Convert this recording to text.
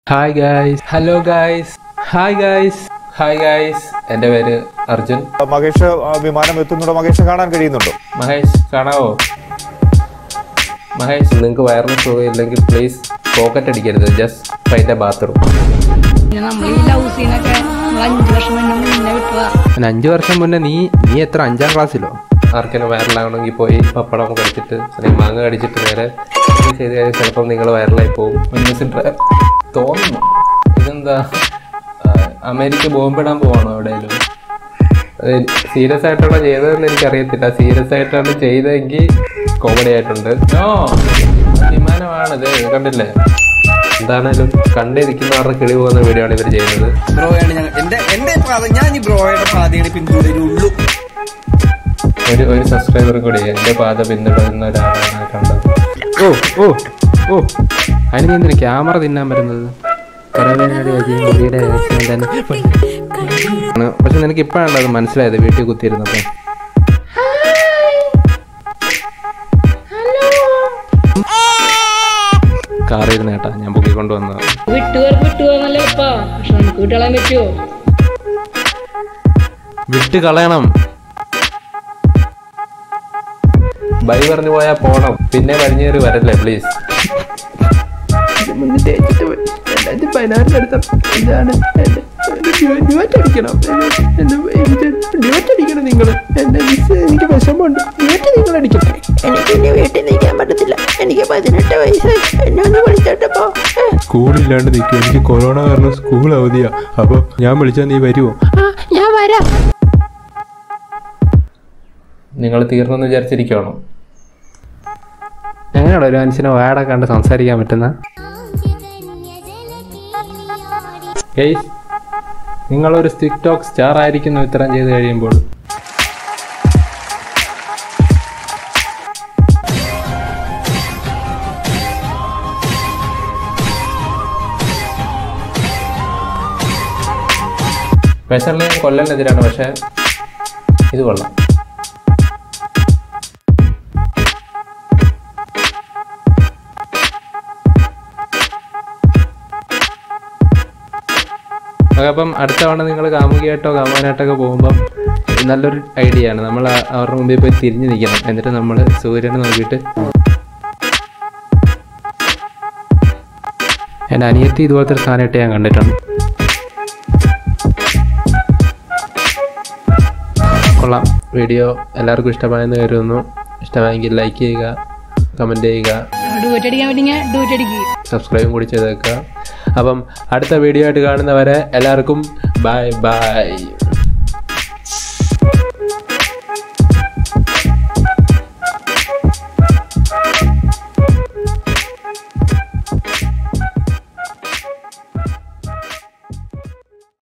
hi guys hello guys hi guys hi guys എൻ്റെ പേര് അർജുൻ മഹേഷ് ആ, വിമാനം എത്തുന്നുണ്ടോ മഹേഷ് കാണാൻ കഴിയുന്നുണ്ടോ മഹേഷ് കാണാവോ മഹേഷ് നിങ്ങൾക്ക് വയറിന് സുഖമില്ലെങ്കിൽ പ്ലീസ് പോക്കറ്റ് അടിക്കരുത് ജസ്റ്റ് ഫൈൻ്റെ ബാത്റൂം പിന്നെ നമ്മൾ ഈ ലവ് സീനൊക്കെ നമ്മൾ അഞ്ചു വർഷം മുന്നേ മുന്നേ വിട്ടതാ പിന്നെ അഞ്ച് വർഷം മുന്നേ നീ നീ എത്ര അഞ്ചാം ക്ലാസ്സിലോ ആർക്കെങ്കിലും വൈറലാകണമെങ്കിൽ പോയി പപ്പടം കടിച്ചിട്ട് അല്ലെങ്കിൽ മാങ്ങ കടിച്ചിട്ട് നേരെ ഇത് ചെയ്ത് കഴിഞ്ഞാൽ ചിലപ്പം നിങ്ങൾ വൈറലായി പോകും ന്യൂസിൽ തോന്നുന്നു ഇതെന്താ ആ, അമേരിക്ക ബോംബിടാൻ പോവാണോ എവിടെയെങ്കിലും സീരിയസ് ആയിട്ടാണോ ചെയ്തതെന്ന് എനിക്കറിയത്തില്ല സീരിയസ് ആയിട്ടാണ് ചെയ്തതെങ്കിൽ കോമഡി ആയിട്ടുണ്ട് നോ വിമാനമാണിത് കണ്ടില്ലേ എന്താണേലും കണ്ടിരിക്കുന്നവരുടെ കിളി പോകുന്ന വീഡിയോ ആണ് ഇവർ ചെയ്യുന്നത് ബ്രോയാണ് ഞങ്ങൾ എന്റെ എന്റെ പാത ഞാൻ ഈ ബ്രോയുടെ പാതയാണ് പിന്തുടരുള്ളൂ ഒരു ഒരു സബ്സ്ക്രൈബർ കൂടി എൻ്റെ പാത പിന്തുടരുന്ന ഒരാളാണ് കണ്ടത് ഓ ഓ ഓ അതിന് എന്തിനു ക്യാമറ തിന്നാൻ വരുന്നത് പക്ഷെ നിനക്ക് ഇപ്പോഴാണ് അത് മനസ്സിലായത് വീട്ടിൽ കുത്തിയിരുന്നപ്പോൾ കാറിരുന്ന് കേട്ടാ ഞാൻ പൊക്കിക്കൊണ്ട് വന്നത് വിട്ടുകാർക്ക് വിട്ടുപോകാന്നല്ലേ അപ്പാ പക്ഷെ നമുക്ക് വിട്ടുകളയാൻ പറ്റുമോ വിട്ട് കളയണം ബൈ പറഞ്ഞു പോയാ പോണം പിന്നെ വലിഞ്ഞേറി വരല്ലേ പ്ലീസ് നിങ്ങൾ എന്റെ എനിക്ക് വിഷമമുണ്ട് നിങ്ങൾ അടിക്കണം എനിക്ക് ഇനി വീട്ടിൽ നിൽക്കാൻ പറ്റത്തില്ല എനിക്ക് പതിനെട്ട് വയസ്സായി എന്നെ ഒന്ന് വിളിച്ചോട്ടപ്പോ സ്കൂളില്ലാണ്ട് നിൽക്കും എനിക്ക് കൊറോണ കാരണം സ്കൂൾ അവധിയാ അപ്പോൾ ഞാൻ വിളിച്ചാൽ നീ വരുമോ ഞാൻ വരാം നിങ്ങൾ തീർന്നെന്ന് വിചാരിച്ചിരിക്കുകയാണോ എങ്ങനെയാണ് ഒരു മനുഷ്യനെ വാട കണ്ട് സംസാരിക്കാൻ പറ്റുന്ന ഗെയ്സ് നിങ്ങളൊരു സ്റ്റിക് ടോക്ക് സ്റ്റാർ ആയിരിക്കുന്നു ഇത്തരം ചെയ്ത് കഴിയുമ്പോൾ പേഴ്സണലി ഞാൻ കൊല്ലനെതിരാണ് പക്ഷേ ഇത് കൊള്ളാം ഓക്കെ അപ്പം അടുത്ത തവണ നിങ്ങൾ കാമുകിയായിട്ടോ കാമുകനായിട്ടൊക്കെ പോകുമ്പം നല്ലൊരു ഐഡിയ ആണ് നമ്മൾ ആ- അവരുടെ മുമ്പിൽ പോയി തിരിഞ്ഞ് നിൽക്കണം എന്നിട്ട് നമ്മൾ സൂര്യനെ നോക്കിയിട്ട് എൻ്റെ അനിയത്തി ഇതുപോലത്തെ ഒരു സാധനമായിട്ട് ഞാൻ കണ്ടിട്ടുണ്ട് കൊള്ളാം വീഡിയോ എല്ലാവർക്കും ഇഷ്ടമായെന്ന് കരുതുന്നു ഇഷ്ടമായെങ്കിൽ ലൈക്ക് ചെയ്യുക കമൻറ്റ് ചെയ്യുക ഡൂറ്റ് അടിക്കാൻ പറ്റിയ ഡൂറ്റ് അടിക്കുക സബ്സ്ക്രൈബും കൂടി ചെയ്തേക്കുക അപ്പം അടുത്ത വീഡിയോ ആയിട്ട് കാണുന്നവരെ എല്ലാവർക്കും ബൈ ബൈ